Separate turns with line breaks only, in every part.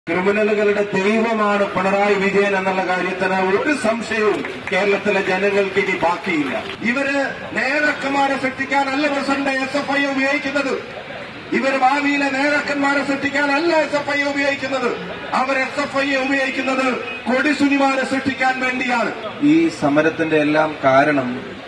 ക്രിമിനലുകളുടെ ദൈവമാണ് പിണറായി വിജയൻ എന്നുള്ള കാര്യത്തിന് ഒരു സംശയവും കേരളത്തിലെ ജനങ്ങൾക്ക് ഇനി ബാക്കിയില്ല ഇവര് നേതാക്കന്മാരെ സൃഷ്ടിക്കാനല്ല പ്രസിഡന്റ് എസ് എഫ് ഐ ഉപയോഗിക്കുന്നത് ഇവർ ഭാവിയിലെ നേതാക്കന്മാരെ സൃഷ്ടിക്കാനല്ല എസ് എഫ് ഐ ഉപയോഗിക്കുന്നത് അവർ എസ് എഫ് ഐ ഉപയോഗിക്കുന്നത് കൊടിസുനിമാരെ സൃഷ്ടിക്കാൻ വേണ്ടിയാണ് ഈ സമരത്തിന്റെ എല്ലാം കാരണം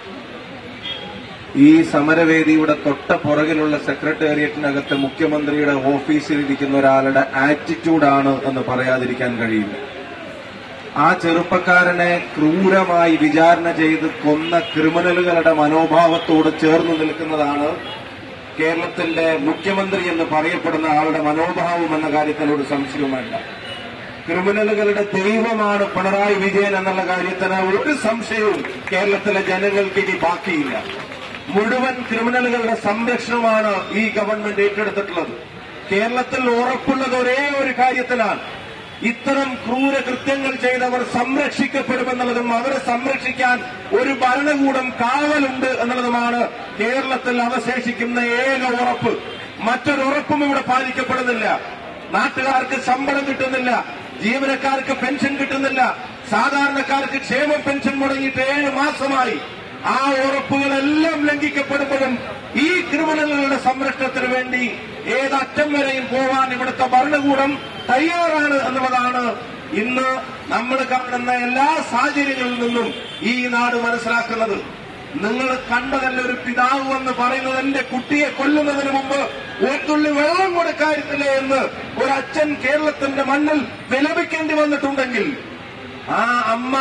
ഈ സമരവേദിയുടെ തൊട്ട പുറകിലുള്ള സെക്രട്ടേറിയറ്റിനകത്ത് മുഖ്യമന്ത്രിയുടെ ഓഫീസിൽ ഇരിക്കുന്ന ഒരാളുടെ ആറ്റിറ്റ്യൂഡാണ് എന്ന് പറയാതിരിക്കാൻ കഴിയില്ല ആ ചെറുപ്പക്കാരനെ ക്രൂരമായി വിചാരണ ചെയ്ത് കൊന്ന ക്രിമിനലുകളുടെ മനോഭാവത്തോട് ചേർന്ന് നിൽക്കുന്നതാണ് കേരളത്തിന്റെ മുഖ്യമന്ത്രി എന്ന് പറയപ്പെടുന്ന ആളുടെ മനോഭാവം എന്ന കാര്യത്തിനോട് സംശയവുമല്ല ക്രിമിനലുകളുടെ ദൈവമാണ് പിണറായി വിജയൻ എന്നുള്ള കാര്യത്തിന് ഒരു സംശയവും കേരളത്തിലെ ജനങ്ങൾക്ക് ഇനി ബാക്കിയില്ല മുഴുവൻ ക്രിമിനലുകളുടെ സംരക്ഷണമാണ് ഈ ഗവൺമെന്റ് ഏറ്റെടുത്തിട്ടുള്ളത് കേരളത്തിൽ ഉറപ്പുള്ളത് ഒരേ ഒരു കാര്യത്തിലാണ് ഇത്തരം ക്രൂര കൃത്യങ്ങൾ ചെയ്തവർ സംരക്ഷിക്കപ്പെടുമെന്നുള്ളതും അവരെ സംരക്ഷിക്കാൻ ഒരു ഭരണകൂടം കാവലുണ്ട് എന്നുള്ളതുമാണ് കേരളത്തിൽ അവശേഷിക്കുന്ന ഏക ഉറപ്പ് മറ്റൊരു ഉറപ്പും ഇവിടെ പാലിക്കപ്പെടുന്നില്ല നാട്ടുകാർക്ക് ശമ്പളം കിട്ടുന്നില്ല ജീവനക്കാർക്ക് പെൻഷൻ കിട്ടുന്നില്ല സാധാരണക്കാർക്ക് ക്ഷേമ പെൻഷൻ മുടങ്ങിയിട്ട് ഏഴ് മാസമായി ആ ഉറപ്പുകളെല്ലാം ലംഘിക്കപ്പെടുമ്പോഴും ഈ ക്രിമിനലുകളുടെ സംരക്ഷണത്തിന് വേണ്ടി ഏതറ്റം വരെയും പോവാൻ ഇവിടുത്തെ ഭരണകൂടം തയ്യാറാണ് എന്നുള്ളതാണ് ഇന്ന് നമ്മൾ കാണുന്ന എല്ലാ സാഹചര്യങ്ങളിൽ നിന്നും ഈ നാട് മനസ്സിലാക്കുന്നത് നിങ്ങൾ കണ്ടതല്ല ഒരു പിതാവ് എന്ന് പറയുന്നത് എന്റെ കുട്ടിയെ കൊല്ലുന്നതിന് മുമ്പ് ഒരു തുള്ളി വെള്ളം കൊടുക്കായിരുന്നില്ല എന്ന് ഒരു അച്ഛൻ കേരളത്തിന്റെ മണ്ണിൽ വിലപിക്കേണ്ടി വന്നിട്ടുണ്ടെങ്കിൽ ആ അമ്മ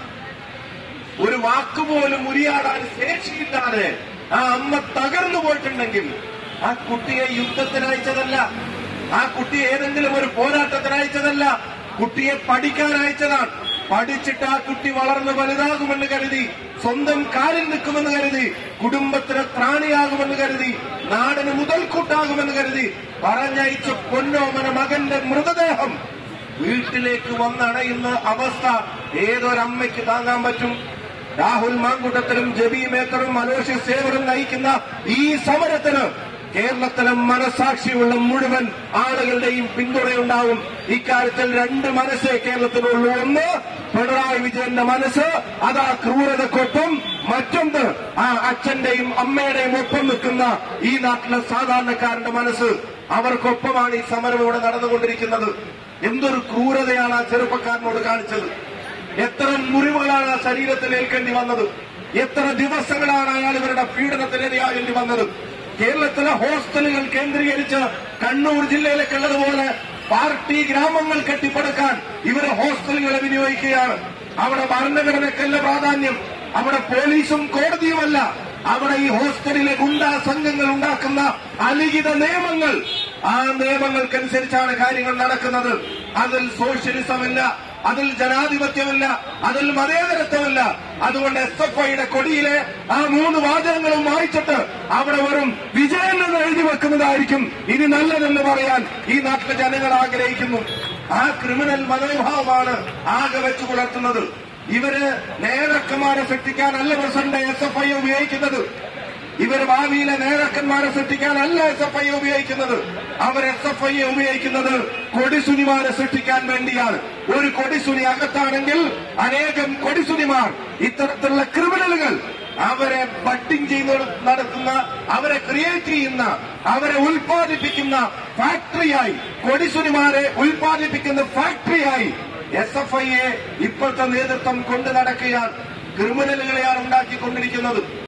ഒരു വാക്കുപോലും ഉരിയാടാൻ ശേഷിയില്ലാതെ ആ അമ്മ തകർന്നു പോയിട്ടുണ്ടെങ്കിൽ ആ കുട്ടിയെ യുദ്ധത്തിന് അയച്ചതല്ല ആ കുട്ടിയെ ഏതെങ്കിലും ഒരു പോരാട്ടത്തിന് അയച്ചതല്ല കുട്ടിയെ പഠിക്കാൻ അയച്ചതാണ് പഠിച്ചിട്ട് ആ കുട്ടി വളർന്ന് വലുതാകുമെന്ന് കരുതി സ്വന്തം കാലിൽ നിൽക്കുമെന്ന് കരുതി കുടുംബത്തിന് ത്രാണിയാകുമെന്ന് കരുതി നാടിന് മുതൽക്കൂട്ടാകുമെന്ന് കരുതി പറഞ്ഞയച്ച പൊന്നോമന മകന്റെ മൃതദേഹം വീട്ടിലേക്ക് വന്നണയുന്ന അവസ്ഥ ഏതൊരമ്മയ്ക്ക് താങ്ങാൻ പറ്റും രാഹുൽ മാങ്കുട്ടത്തിലും ജബി മേക്കറും അലോഷി സേവറും നയിക്കുന്ന ഈ സമരത്തിന് കേരളത്തിലെ മനസാക്ഷിയുള്ള മുഴുവൻ ആളുകളുടെയും പിന്തുണയുണ്ടാവും ഇക്കാര്യത്തിൽ രണ്ട് മനസ്സേ കേരളത്തിലുള്ളൂ ഒന്ന് പിണറായി വിജയന്റെ മനസ്സ് അതാ ക്രൂരതക്കൊപ്പം മറ്റൊന്ന് ആ അച്ഛന്റെയും അമ്മയുടെയും ഒപ്പം നിൽക്കുന്ന ഈ നാട്ടിലെ സാധാരണക്കാരന്റെ മനസ്സ് അവർക്കൊപ്പമാണ് ഈ സമരം ഇവിടെ നടന്നുകൊണ്ടിരിക്കുന്നത് എന്തൊരു ക്രൂരതയാണ് ആ ചെറുപ്പക്കാരനോട് കാണിച്ചത് എത്ര മുറിവുകളാണ് ആ ശരീരത്തിൽ ഏൽക്കേണ്ടി വന്നത് എത്ര ദിവസങ്ങളാണ് അയാൾ ഇവരുടെ പീഡനത്തിനിരയാകേണ്ടി വന്നത് കേരളത്തിലെ ഹോസ്റ്റലുകൾ കേന്ദ്രീകരിച്ച് കണ്ണൂർ ജില്ലയിലേക്കുള്ളതുപോലെ പാർട്ടി ഗ്രാമങ്ങൾ കെട്ടിപ്പടുക്കാൻ ഇവര് ഹോസ്റ്റലുകളെ വിനിയോഗിക്കുകയാണ് അവിടെ ഭരണഘടനയ്ക്കല്ല പ്രാധാന്യം അവിടെ പോലീസും കോടതിയുമല്ല അവിടെ ഈ ഹോസ്റ്റലിലെ ഗുണ്ടാ സംഘങ്ങൾ ഉണ്ടാക്കുന്ന അലിഖിത നിയമങ്ങൾ ആ നിയമങ്ങൾക്കനുസരിച്ചാണ് കാര്യങ്ങൾ നടക്കുന്നത് അതിൽ സോഷ്യലിസമില്ല അതിൽ ജനാധിപത്യമില്ല അതിൽ മതേതരത്വമില്ല അതുകൊണ്ട് എസ് എഫ് ഐയുടെ കൊടിയിലെ ആ മൂന്ന് വാചകങ്ങളും വായിച്ചിട്ട് അവിടെ വെറും വിജയം എന്ന് എഴുതി വെക്കുന്നതായിരിക്കും ഇനി നല്ലതെന്ന് പറയാൻ ഈ നാട്ടിലെ ജനങ്ങൾ ആഗ്രഹിക്കുന്നു ആ ക്രിമിനൽ മനോഭാവമാണ് ആകെ വെച്ചു പുലർത്തുന്നത് ഇവര് നേതാക്കന്മാരെ സൃഷ്ടിക്കാനല്ല പ്രസിഡന്റ് എസ് എഫ് ഐ ഉപയോഗിക്കുന്നത് ഇവർ ഭാവിയിലെ നേതാക്കന്മാരെ സൃഷ്ടിക്കാനല്ല എസ് എഫ് ഐ ഉപയോഗിക്കുന്നത് അവർ എസ് എഫ് ഐ ഉപയോഗിക്കുന്നത് കൊടിസുനിമാരെ സൃഷ്ടിക്കാൻ വേണ്ടിയാണ് ഒരു കൊടിസുനി അകത്താണെങ്കിൽ അനേകം കൊടിസുനിമാർ ഇത്തരത്തിലുള്ള ക്രിമിനലുകൾ അവരെ ബട്ടിംഗ് ചെയ്ത് നടത്തുന്ന അവരെ ക്രിയേറ്റ് ചെയ്യുന്ന അവരെ ഉൽപ്പാദിപ്പിക്കുന്ന ഫാക്ടറിയായി കൊടിസുനിമാരെ ഉൽപ്പാദിപ്പിക്കുന്ന ഫാക്ടറിയായി എസ് എഫ് ഐയെ ഇപ്പോഴത്തെ നേതൃത്വം കൊണ്ടു നടക്കുകയാണ് ക്രിമിനലുകളെയാണ് ഉണ്ടാക്കിക്കൊണ്ടിരിക്കുന്നത്